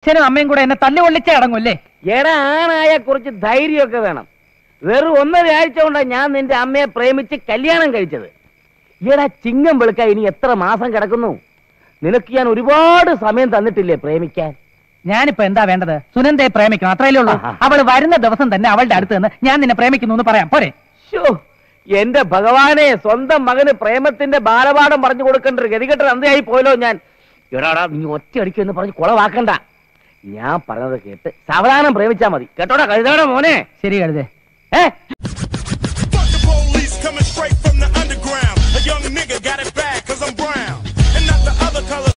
അച്ഛനും അമ്മയും കൂടെ എന്നെ തല്ലുകൊള്ളിച്ചേ അടങ്ങൂല്ലേ എടാ ആണായ കുറച്ച് ധൈര്യമൊക്കെ വേണം വെറും ഒന്നര ആഴ്ച കൊണ്ടാ ഞാൻ നിന്റെ അമ്മയെ പ്രേമിച്ച് കല്യാണം കഴിച്ചത് എടാ ചിങ്ങം വെളുക്ക ഇനി എത്ര മാസം കിടക്കുന്നു നിനക്ക് ഞാൻ ഒരുപാട് സമയം തന്നിട്ടില്ലേ പ്രേമിക്കാൻ ഞാനിപ്പോ എന്താ വേണ്ടത് സുനന്ദയെ പ്രേമിക്കണം അത്രയല്ലേ ഉള്ളൂ ആഹാ. അവൾ വരുന്ന ദിവസം തന്നെ അവളുടെ അടുത്ത് നിന്ന് ഞാൻ നിന്നെ പ്രേമിക്കുന്നു എന്ന് പറയാം പോരെ ശോ, എന്റെ ഭഗവാനെ സ്വന്തം മകന് പ്രേമത്തിന്റെ ബാലപാഠം പറഞ്ഞു കൊടുക്കേണ്ട ഒരു ഗതികെട്ട അന്തയായി പോയല്ലോ ഞാൻ എടാടാ നീ ഒറ്റ അടിക്കുമെന്ന് പറഞ്ഞ് കുളവാക്കണ്ട ഞാൻ പറഞ്ഞത് കേട്ട് സാവധാനം പ്രേമിച്ചാ മതി കേട്ടോടാ കഴുതാടാ മോനെ ശരി കഴുതേ ഏ